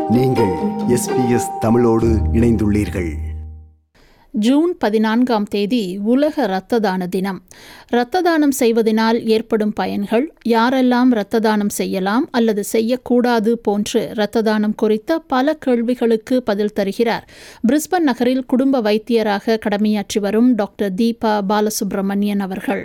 நீங்கள் எஸ்பிஎஸ் தமிழோடு இணைந்துள்ளீர்கள் ஜூன் பதினான்காம் தேதி உலக இரத்த தான தினம் இரத்த தானம் செய்வதனால் ஏற்படும் பயன்கள் யாரெல்லாம் இரத்த தானம் செய்யலாம் அல்லது செய்யக்கூடாது போன்று இரத்த தானம் குறித்த பல கேள்விகளுக்கு பதில் தருகிறார் பிரிஸ்பன் நகரில் குடும்ப வைத்தியராக கடமையாற்றி வரும் டாக்டர் தீபா பாலசுப்ரமணியன் அவர்கள்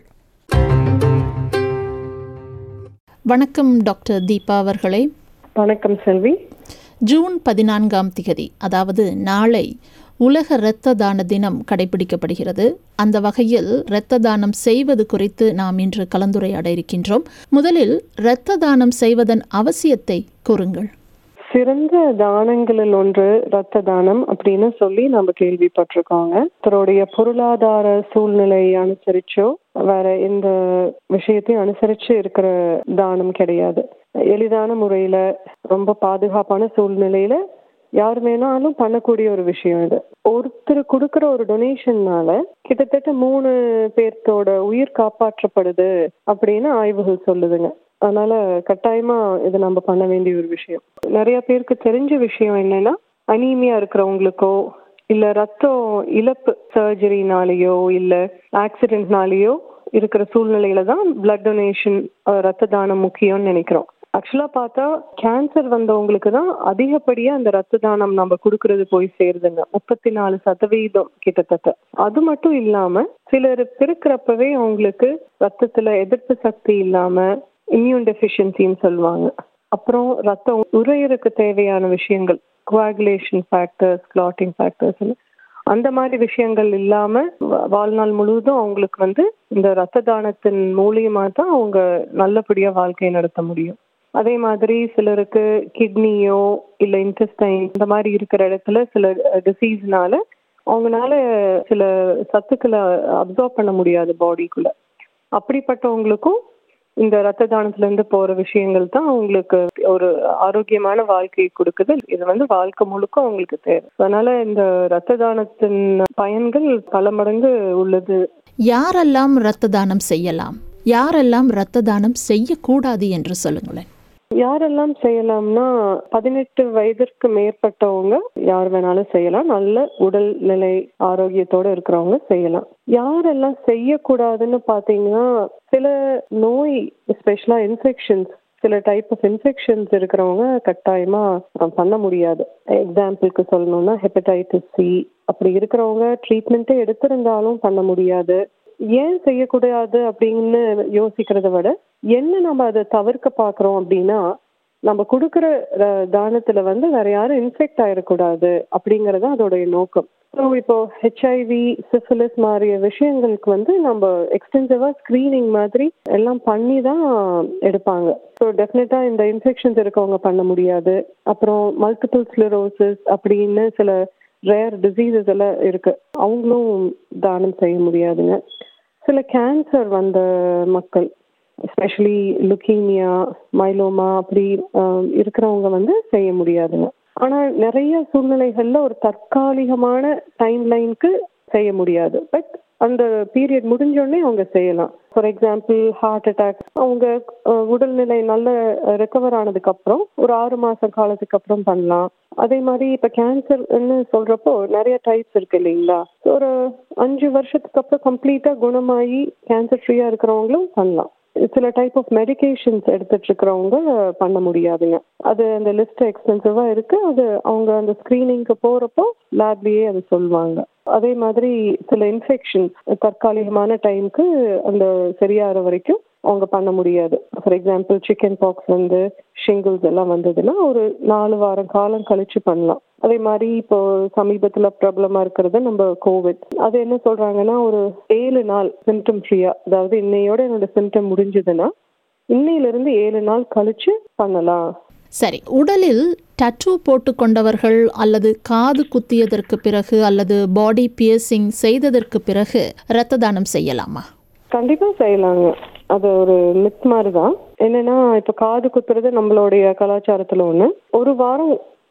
வணக்கம் டாக்டர் தீபா அவர்களே வணக்கம் செல்வி ஜூன் பதினான்காம் திகதி அதாவது நாளை உலக இரத்த தான தினம் கடைபிடிக்கப்படுகிறது அந்த வகையில் இரத்த தானம் செய்வது குறித்து நாம் இன்று கலந்துரையாட இருக்கின்றோம் முதலில் இரத்த தானம் செய்வதன் அவசியத்தை கூறுங்கள் சிறந்த தானங்களில் ஒன்று ரத்த தானம் அப்படின்னு சொல்லி நம்ம கேள்விப்பட்டிருக்கோங்க ஒருத்தருடைய பொருளாதார சூழ்நிலை அனுசரிச்சோ வேற எந்த விஷயத்தையும் அனுசரிச்சு இருக்கிற தானம் கிடையாது எளிதான முறையில ரொம்ப பாதுகாப்பான சூழ்நிலையில யார் வேணாலும் பண்ணக்கூடிய ஒரு விஷயம் இது ஒருத்தர் கொடுக்கிற ஒரு டொனேஷன்னால கிட்டத்தட்ட மூணு பேர்த்தோட உயிர் காப்பாற்றப்படுது அப்படின்னு ஆய்வுகள் சொல்லுதுங்க அதனால கட்டாயமா இதை நம்ம பண்ண வேண்டிய ஒரு விஷயம் நிறைய பேருக்கு தெரிஞ்ச விஷயம் என்னன்னா அனீமியா இருக்கிறவங்களுக்கோ இல்ல ரத்தம் இழப்பு சர்ஜரினாலேயோ இல்ல ஆக்சிடென்ட்னாலேயோ இருக்கிற சூழ்நிலையில தான் பிளட் டொனேஷன் ரத்த தானம் முக்கியம்னு நினைக்கிறோம் ஆக்சுவலா பார்த்தா கேன்சர் வந்தவங்களுக்கு தான் அதிகப்படியா அந்த ரத்த தானம் நம்ம கொடுக்கறது போய் சேருதுங்க முப்பத்தி நாலு சதவீதம் கிட்டத்தட்ட அது மட்டும் இல்லாம சிலர் பிறக்கிறப்பவே அவங்களுக்கு ரத்தத்துல எதிர்ப்பு சக்தி இல்லாம இம்யூன் டெஃபிஷியன்சின்னு சொல்லுவாங்க அப்புறம் ரத்தம் உரையருக்கு தேவையான விஷயங்கள் குவாகுலேஷன் ஃபேக்டர்ஸ் கிளாட்டிங் ஃபேக்டர்ஸ் அந்த மாதிரி விஷயங்கள் இல்லாம வாழ்நாள் முழுவதும் அவங்களுக்கு வந்து இந்த ரத்த தானத்தின் மூலியமா தான் அவங்க நல்லபடியா வாழ்க்கையை நடத்த முடியும் அதே மாதிரி சிலருக்கு கிட்னியோ இல்ல இன்டெஸ்டைன் இந்த மாதிரி இருக்கிற இடத்துல சில டிசீஸ்னால அவங்கனால சில சத்துக்களை அப்சர்வ் பண்ண முடியாது பாடிக்குள்ள அப்படிப்பட்டவங்களுக்கும் இந்த ரத்த தானத்துல இருந்து போற விஷயங்கள் தான் அவங்களுக்கு ஒரு ஆரோக்கியமான வாழ்க்கையை கொடுக்குது இது வந்து வாழ்க்கை முழுக்க அவங்களுக்கு தேவை அதனால இந்த ரத்த தானத்தின் பயன்கள் பல மடங்கு உள்ளது யாரெல்லாம் இரத்த தானம் செய்யலாம் யாரெல்லாம் இரத்த தானம் செய்யக்கூடாது என்று சொல்லுங்களேன் யாரெல்லாம் செய்யலாம்னா பதினெட்டு வயதிற்கு மேற்பட்டவங்க யார் வேணாலும் செய்யலாம் நல்ல உடல்நிலை ஆரோக்கியத்தோட இருக்கிறவங்க செய்யலாம் யாரெல்லாம் செய்யக்கூடாதுன்னு பாத்தீங்கன்னா சில நோய் ஸ்பெஷலா இன்ஃபெக்ஷன்ஸ் சில டைப் ஆஃப் இன்ஃபெக்ஷன்ஸ் இருக்கிறவங்க கட்டாயமா பண்ண முடியாது எக்ஸாம்பிளுக்கு சொல்லணும்னா ஹெப்படைட்டிஸ் சி அப்படி இருக்கிறவங்க ட்ரீட்மெண்ட்டே எடுத்திருந்தாலும் பண்ண முடியாது ஏன் செய்யக்கூடாது அப்படின்னு யோசிக்கிறத விட என்ன நம்ம அதை தவிர்க்க பாக்குறோம் அப்படின்னா நம்ம கொடுக்குற தானத்துல வந்து வேற யாரும் இன்ஃபெக்ட் ஆயிடக்கூடாது அப்படிங்கறது அதோடைய நோக்கம் ஸோ இப்போ ஹெச்ஐவி சிஃபிலிஸ் மாதிரிய விஷயங்களுக்கு வந்து நம்ம எக்ஸ்டென்சிவா ஸ்கிரீனிங் மாதிரி எல்லாம் பண்ணி தான் எடுப்பாங்க ஸோ டெஃபினட்டா இந்த இன்ஃபெக்ஷன்ஸ் இருக்கவங்க பண்ண முடியாது அப்புறம் மல்டிபிள் ஸ்லிரோசிஸ் அப்படின்னு சில ரேர் டிசீசஸ் எல்லாம் இருக்கு அவங்களும் தானம் செய்ய முடியாதுங்க சில கேன்சர் வந்த மக்கள் எஸ்பெஷலி லுக்கீமியா மைலோமா அப்படி இருக்கிறவங்க வந்து செய்ய முடியாதுங்க ஆனா நிறைய சூழ்நிலைகள்ல ஒரு தற்காலிகமான டைம் லைனுக்கு செய்ய முடியாது பட் அந்த பீரியட் முடிஞ்சோடனே அவங்க செய்யலாம் ஃபார் எக்ஸாம்பிள் ஹார்ட் அட்டாக் அவங்க உடல்நிலை நல்ல ரெக்கவர் ஆனதுக்கு அப்புறம் ஒரு ஆறு மாச காலத்துக்கு அப்புறம் பண்ணலாம் அதே மாதிரி இப்ப கேன்சர்னு சொல்றப்போ நிறைய டைப்ஸ் இருக்கு இல்லைங்களா ஒரு அஞ்சு வருஷத்துக்கு அப்புறம் கம்ப்ளீட்டா குணமாகி கேன்சர் ஃப்ரீயா இருக்கிறவங்களும் பண்ணலாம் சில டைப் ஆஃப் மெடிகேஷன்ஸ் எடுத்துட்டு இருக்கிறவங்க பண்ண முடியாதுங்க அது அந்த லிஸ்ட் எக்ஸ்பென்சிவா இருக்கு அது அவங்க அந்த ஸ்கிரீனிங்க்கு போறப்போ லேப்லயே அது சொல்லுவாங்க அதே மாதிரி சில இன்ஃபெக்ஷன்ஸ் தற்காலிகமான டைம்க்கு அந்த சரியாகிற வரைக்கும் அவங்க பண்ண முடியாது ஃபார் எக்ஸாம்பிள் சிக்கன் பாக்ஸ் வந்து ஷிங்கிள்ஸ் எல்லாம் வந்ததுன்னா ஒரு நாலு வாரம் காலம் கழிச்சு பண்ணலாம் அதே மாதிரி இப்போ சமீபத்துல ப்ராப்ளமா இருக்கிறது நம்ம கோவிட் அது என்ன சொல்றாங்கன்னா ஒரு ஏழு நாள் சிம்டம் ஃப்ரீயா அதாவது இன்னையோட என்னோட சிம்டம் முடிஞ்சதுன்னா இன்னையில இருந்து ஏழு நாள் கழிச்சு பண்ணலாம் சரி உடலில் டட்டூ போட்டு கொண்டவர்கள் அல்லது காது குத்தியதற்கு பிறகு அல்லது பாடி பியர்சிங் செய்ததற்கு பிறகு இரத்த தானம் செய்யலாமா கண்டிப்பா செய்யலாங்க அது ஒரு மித் மாதிரி தான் என்னன்னா இப்ப காது குத்துறது நம்மளுடைய கலாச்சாரத்துல ஒண்ணு ஒரு வாரம்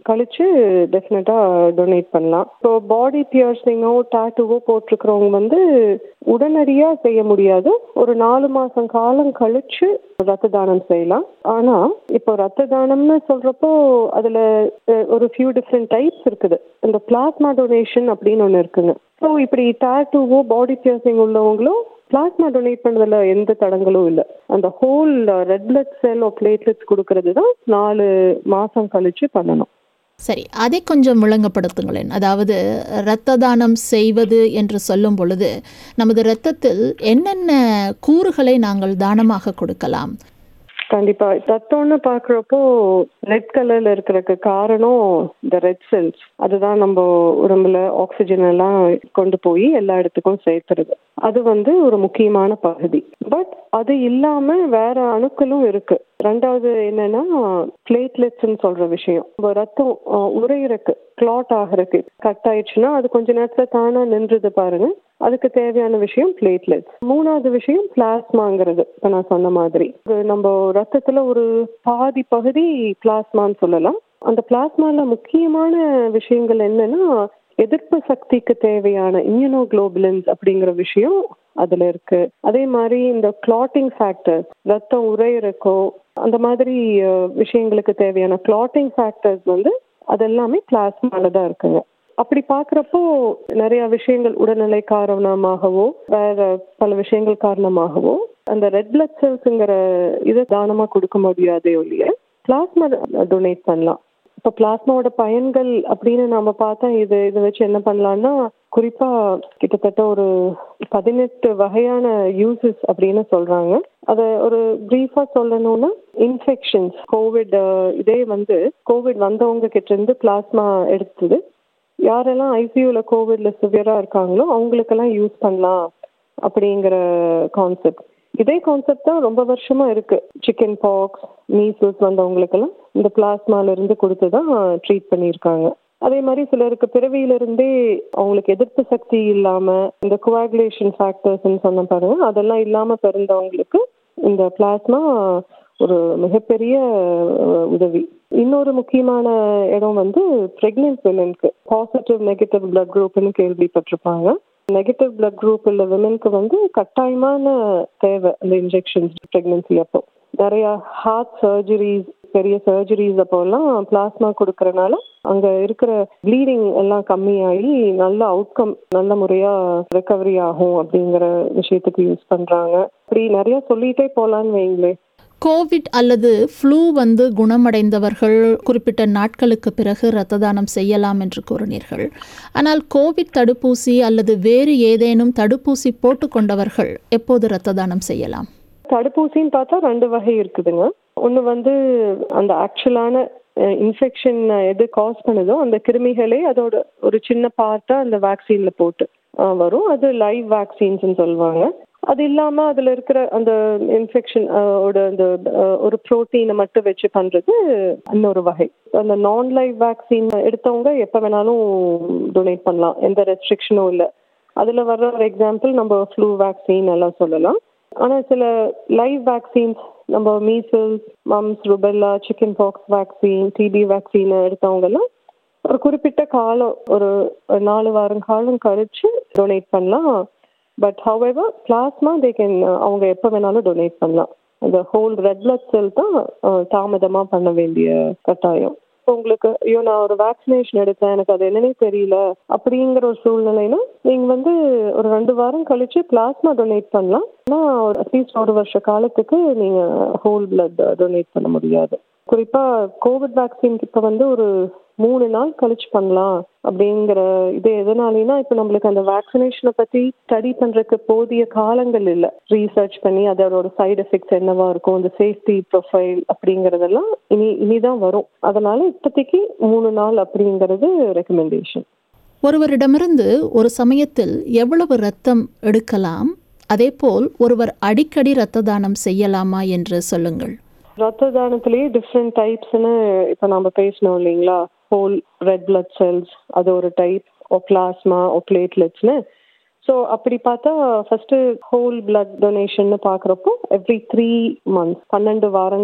கழிச்சு டெஃபினட்டா டொனேட் பண்ணலாம் இப்போ பாடி பியர்சிங்கோ டாட்டுவோ போட்டிருக்கிறவங்க வந்து உடனடியா செய்ய முடியாது ஒரு நாலு மாசம் காலம் கழிச்சு ரத்த தானம் செய்யலாம் ஆனா இப்போ ரத்த தானம்னு சொல்றப்போ அதுல அஹ், ஒரு ஃபியூ டிஃப்ரெண்ட் டைப்ஸ் இருக்குது இந்த பிளாஸ்மா டொனேஷன் அப்படின்னு ஒன்று இருக்குங்க ஸோ இப்படி டாட்டுவோ பாடி பியர்சிங் உள்ளவங்களும் பிளாஸ்மா டொனேட் பண்றதுல எந்த தடங்களும் இல்லை அந்த whole red blood cell platelets கொடுக்கறது தான் நாலு மாசம் கழிச்சு பண்ணணும் சரி அதை கொஞ்சம் விளங்கப்படுத்துங்களேன் அதாவது இரத்த தானம் செய்வது என்று சொல்லும் பொழுது நமது இரத்தத்தில் என்னென்ன கூறுகளை நாங்கள் தானமாக கொடுக்கலாம் கண்டிப்பா ரத்தம்னு பாக்குறப்போ ரெட் கலர்ல இருக்கிறதுக்கு காரணம் இந்த ரெட் செல்ஸ் அதுதான் நம்ம உடம்புல ஆக்சிஜன் எல்லாம் கொண்டு போய் எல்லா இடத்துக்கும் சேர்த்துருது அது வந்து ஒரு முக்கியமான பகுதி பட் அது இல்லாம வேற அணுக்களும் இருக்கு ரெண்டாவது என்னன்னா பிளேட்லெட்ஸ்ன்னு சொல்ற விஷயம் நம்ம ரத்தம் அஹ், உறையிறக்கு கிளாட் ஆகிறதுக்கு கட் ஆயிடுச்சுன்னா அது கொஞ்ச நேரத்துல தானா நின்றுது பாருங்க அதுக்கு தேவையான விஷயம் பிளேட்லெட்ஸ் மூணாவது விஷயம் பிளாஸ்மாங்கிறது இப்ப நான் சொன்ன மாதிரி இது நம்ம ரத்தத்துல ஒரு பாதி பகுதி பிளாஸ்மான்னு சொல்லலாம் அந்த பிளாஸ்மால முக்கியமான விஷயங்கள் என்னன்னா எதிர்ப்பு சக்திக்கு தேவையான இம்யூனோகுளோபுலின்ஸ் அப்படிங்கிற விஷயம் அதுல இருக்கு அதே மாதிரி இந்த கிளாட்டிங் ஃபேக்டர்ஸ் ரத்தம் உறையிறக்கோ அந்த மாதிரி அஹ், விஷயங்களுக்கு தேவையான கிளாட்டிங் ஃபேக்டர்ஸ் வந்து அதெல்லாமே பிளாஸ்மால தான் இருக்குங்க அப்படி பாக்குறப்போ நிறைய விஷயங்கள் உடல்நிலை காரணமாகவோ வேற பல விஷயங்கள் காரணமாகவோ அந்த ரெட் பிளட் செல்ஸ்ங்கிற இதை தானமா கொடுக்க முடியாதே ஒழிய பிளாஸ்மா டொனேட் பண்ணலாம் இப்ப பிளாஸ்மாவோட பயன்கள் அப்படின்னு நாம பார்த்தா இது இதை வச்சு என்ன பண்ணலாம்னா குறிப்பா கிட்டத்தட்ட ஒரு பதினெட்டு வகையான யூசஸ் அப்படின்னு சொல்றாங்க அத ஒரு பிரீஃபா சொல்லணும்னா இன்ஃபெக்ஷன்ஸ் கோவிட் இதே வந்து கோவிட் வந்தவங்க கிட்ட இருந்து பிளாஸ்மா எடுத்தது யாரெல்லாம் ஐசியூல கோவிட்ல சிவியரா இருக்காங்களோ அவங்களுக்கெல்லாம் யூஸ் பண்ணலாம் அப்படிங்கிற கான்செப்ட் இதே கான்செப்ட் தான் ரொம்ப வருஷமா இருக்கு சிக்கன் பாக்ஸ் மீசல்ஸ் வந்தவங்களுக்கெல்லாம் இந்த பிளாஸ்மால இருந்து கொடுத்து தான் ட்ரீட் பண்ணியிருக்காங்க அதே மாதிரி சிலருக்கு பிறவியில இருந்தே அவங்களுக்கு எதிர்ப்பு சக்தி இல்லாம இந்த குவாகுலேஷன் ஃபேக்டர்ஸ்ன்னு சொன்ன பாருங்க அதெல்லாம் இல்லாம பிறந்தவங்களுக்கு இந்த பிளாஸ்மா ஒரு மிகப்பெரிய அஹ், உதவி இன்னொரு முக்கியமான இடம் வந்து பிரெக்னென்ட் விமனுக்கு பாசிட்டிவ் நெகட்டிவ் பிளட் குரூப்னு கேள்விப்பட்டிருப்பாங்க நெகட்டிவ் பிளட் குரூப் உள்ள விமனுக்கு வந்து கட்டாயமான தேவை அந்த இன்ஜெக்ஷன்ஸ் பிரெக்னன்சி அப்போ நிறைய ஹார்ட் சர்ஜரிஸ் பெரிய சர்ஜரிஸ் அப்போல்லாம் பிளாஸ்மா கொடுக்கறனால அங்க இருக்கிற ப்ளீடிங் எல்லாம் கம்மியாகி நல்ல அவுட்கம் நல்ல முறையா ரெக்கவரி ஆகும் அப்படிங்கிற விஷயத்துக்கு யூஸ் பண்றாங்க அப்படி நிறைய சொல்லிட்டே போலான்னு வைங்களேன் கோவிட் அல்லது ஃப்ளூ வந்து குணமடைந்தவர்கள் குறிப்பிட்ட நாட்களுக்கு பிறகு இரத்த தானம் செய்யலாம் என்று கூறினீர்கள் ஆனால் கோவிட் தடுப்பூசி அல்லது வேறு ஏதேனும் தடுப்பூசி போட்டுக்கொண்டவர்கள் எப்போது இரத்த தானம் செய்யலாம் தடுப்பூசின்னு பார்த்தா ரெண்டு வகை இருக்குதுங்க ஒன்று வந்து அந்த ஆக்சுவலான இன்ஃபெக்ஷன் எது காஸ் பண்ணுதோ அந்த கிருமிகளே அதோட ஒரு சின்ன பார்ட்டா அந்த வேக்சின்ல போட்டு அஹ், வரும் அது லைவ் வேக்சின்ஸ்னு சொல்லுவாங்க அது இல்லாம அதுல இருக்கிற அந்த இன்ஃபெக்ஷன் ஓட அந்த அஹ், ஒரு புரோட்டீனை மட்டும் வச்சு பண்றது இன்னொரு வகை அந்த நான் லைவ் வேக்சின் எடுத்தவங்க எப்ப வேணாலும் டொனேட் பண்ணலாம் எந்த ரெஸ்ட்ரிக்ஷனும் இல்லை அதுல வர்ற ஒரு எக்ஸாம்பிள் நம்ம ஃப்ளூ வேக்சின் எல்லாம் சொல்லலாம் ஆனா சில லைவ் வேக்சின்ஸ் நம்ம measles mumps rubella chicken pox vaccine TB vaccine எடுத்தவங்க எல்லாம் ஒரு குறிப்பிட்ட காலம் ஒரு நாலு வாரம் காலம் கழிச்சு டொனேட் பண்ணலாம் but however plasma they can அவங்க எப்போ வேணாலும் டொனேட் பண்ணலாம் அந்த ஹோல் ரெட் பிளட் செல் தான் அஹ், தாமதமா பண்ண வேண்டிய கட்டாயம் இப்போ உங்களுக்கு ஐயோ நான் ஒரு வேக்சினேஷன் எடுத்தேன் எனக்கு அது என்னன்னே தெரியல அப்படிங்கிற ஒரு சூழ்நிலைனா நீங்க வந்து ஒரு ரெண்டு வாரம் கழிச்சு பிளாஸ்மா டொனேட் பண்ணலாம் ஆனால் அட்லீஸ்ட் ஒரு வருஷ காலத்துக்கு நீங்க ஹோல் பிளட் டொனேட் பண்ண முடியாது குறிப்பா கோவிட் வேக்சின்க்கு இப்போ வந்து ஒரு மூணு நாள் கழிச்சு பண்ணலாம் அப்படிங்கிற இது எதனாலனா இப்போ நம்மளுக்கு அந்த வேக்சினேஷனை பத்தி ஸ்டடி பண்றதுக்கு போதிய காலங்கள் இல்லை ரீசர்ச் பண்ணி அதோட சைடு எஃபெக்ட்ஸ் என்னவா இருக்கும் அந்த சேஃப்டி ப்ரொஃபைல் அப்படிங்கறதெல்லாம் இனி இனிதான் வரும் அதனால இப்போதைக்கு மூணு நாள் அப்படிங்கிறது ரெக்கமெண்டேஷன் ஒருவரிடமிருந்து ஒரு சமயத்தில் எவ்வளவு இரத்தம் எடுக்கலாம் அதேபோல் ஒருவர் அடிக்கடி இரத்த தானம் செய்யலாமா என்று சொல்லுங்கள் ரத்த தானத்திலேயே டிஃப்ரெண்ட் டைப்ஸ்னு இப்போ நம்ம பேசணும் இல்லைங்களா ஹோல் ரெட் பிளட் செல்ஸ் அது ஒரு டைப் ஓ பிளாஸ்மா ஓ பிளேட்லெட்ஸ்னு ஸோ அப்படி பார்த்தா ஃபர்ஸ்ட் ஹோல் பிளட் டொனேஷன் பார்க்குறப்போ எவ்ரி த்ரீ மந்த்ஸ் பன்னெண்டு வாரங்கள்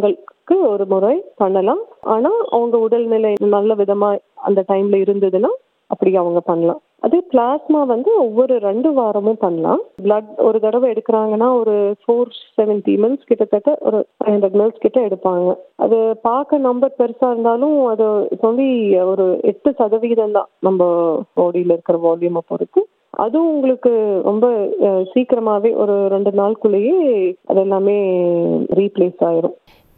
மாதத்துக்கு ஒரு முறை பண்ணலாம் ஆனா அவங்க உடல்நிலை நல்ல விதமா அந்த டைம்ல இருந்ததுன்னா அப்படி அவங்க பண்ணலாம் அதே பிளாஸ்மா வந்து ஒவ்வொரு ரெண்டு வாரமும் பண்ணலாம் பிளட் ஒரு தடவை எடுக்கிறாங்கன்னா ஒரு ஃபோர் செவன்டி மில்ஸ் கிட்டத்தட்ட ஒரு ஃபைவ் ஹண்ட்ரட் மில்ஸ் கிட்ட எடுப்பாங்க அது பார்க்க நம்பர் பெருசா இருந்தாலும் அது சொல்லி ஒரு எட்டு சதவீதம் தான் நம்ம பாடியில இருக்கிற வால்யூமை பொறுத்து அதுவும் உங்களுக்கு ரொம்ப அஹ், சீக்கிரமாவே ஒரு ரெண்டு நாளுக்குள்ளேயே அது எல்லாமே ரீப்ளேஸ் ஆயிரும்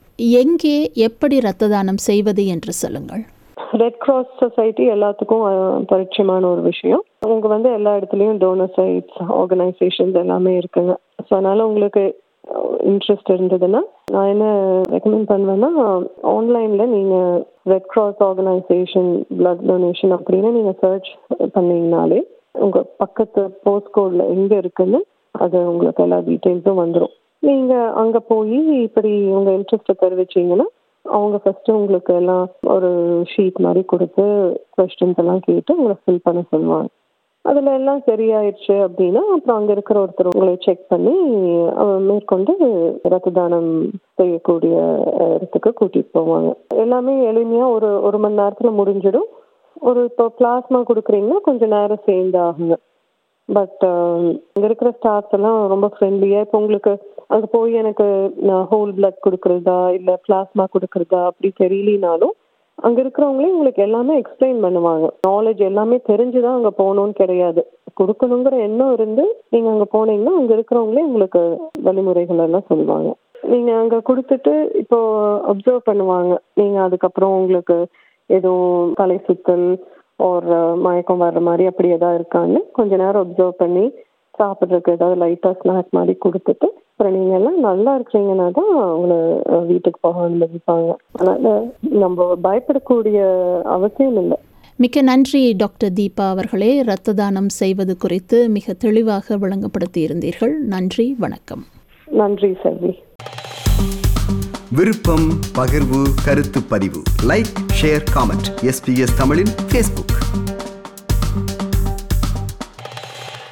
எங்கே எப்படி இரத்த தானம் செய்வது என்று சொல்லுங்கள் ரெட் கிராஸ் சொசைட்டி எல்லாத்துக்கும் அஹ், பரிச்சயமான ஒரு விஷயம் அவங்க வந்து எல்லா இடத்துலயும் டோனர் சைட்ஸ் ஆர்கனைசேஷன்ஸ் எல்லாமே இருக்குங்க ஸோ அதனால உங்களுக்கு இன்ட்ரெஸ்ட் இருந்ததுன்னா நான் என்ன ரெக்கமெண்ட் பண்ணுவேன்னா ஆன்லைன்ல நீங்க Red Cross organisation blood donation அப்படின்னு நீங்க சர்ச் பண்ணீங்கனாலே உங்க பக்கத்து போஸ்ட் கோட்ல எங்க இருக்குன்னு அது உங்களுக்கு எல்லா டீட்டெயில்ஸும் வந்துடும் நீங்க அங்க போய் இப்படி உங்க இன்ட்ரெஸ்ட்டை தெரிவிச்சீங்கன்னா அவங்க ஃபர்ஸ்ட் உங்களுக்கு எல்லாம் ஒரு ஷீட் மாதிரி கொடுத்து கொஸ்டின்ஸ் எல்லாம் கேட்டு உங்களை ஃபில் பண்ண சொல்லுவாங்க அதுல எல்லாம் சரியாயிடுச்சு அப்படின்னா அப்புறம் அங்க இருக்கிற ஒருத்தர் உங்களை செக் பண்ணி அஹ், மேற்கொண்டு ரத்த தானம் செய்யக்கூடிய அஹ், இடத்துக்கு கூட்டிட்டு போவாங்க எல்லாமே எளிமையா ஒரு ஒரு மணி நேரத்துல முடிஞ்சிடும் ஒரு இப்போ பிளாஸ்மா கொடுக்குறீங்கன்னா கொஞ்சம் நேரம் சேர்ந்து ஆகுங்க பட் இங்க இருக்கிற ஸ்டாஃப்ஸ் எல்லாம் ரொம்ப ஃப்ரெண்ட்லியா இப்போ உங்களுக்கு அங்க போய் எனக்கு ஹோல் பிளட் கொடுக்கறதா இல்ல பிளாஸ்மா கொடுக்கறதா அப்படி தெரியலனாலும் அங்க இருக்கிறவங்களே உங்களுக்கு எல்லாமே எக்ஸ்பிளைன் பண்ணுவாங்க நாலேஜ் எல்லாமே தெரிஞ்சுதான் அங்க போகணும்னு கிடையாது கொடுக்கணுங்கிற எண்ணம் இருந்து நீங்க அங்க போனீங்கன்னா அங்க இருக்கிறவங்களே உங்களுக்கு வழிமுறைகள் எல்லாம் சொல்லுவாங்க நீங்க அங்க கொடுத்துட்டு இப்போ அப்சர்வ் பண்ணுவாங்க நீங்க அதுக்கப்புறம் உங்களுக்கு எதுவும் தலை சுத்தல் ஒரு மயக்கம் வர்ற மாதிரி அப்படி ஏதாவது இருக்கான்னு கொஞ்ச நேரம் அப்சர்வ் பண்ணி சாப்பிட்றதுக்கு ஏதாவது லைட்டாக ஸ்நாக் மாதிரி கொடுத்துட்டு அப்புறம் நீங்க எல்லாம் நல்லா இருக்கிறீங்கன்னா தான் உங்களை அஹ், வீட்டுக்கு போக அனுமதிப்பாங்க அதனால நம்ம பயப்படக்கூடிய அவசியம் இல்லை மிக்க நன்றி டாக்டர் தீபா அவர்களே இரத்த தானம் செய்வது குறித்து மிக தெளிவாக விளங்கப்படுத்தி இருந்தீர்கள் நன்றி வணக்கம் நன்றி செல்வி விருப்பம் பகிர்வு கருத்து பதிவு லைக் ஷேர் காமெண்ட் எஸ்பிஎஸ் தமிழின் ஃபேஸ்புக்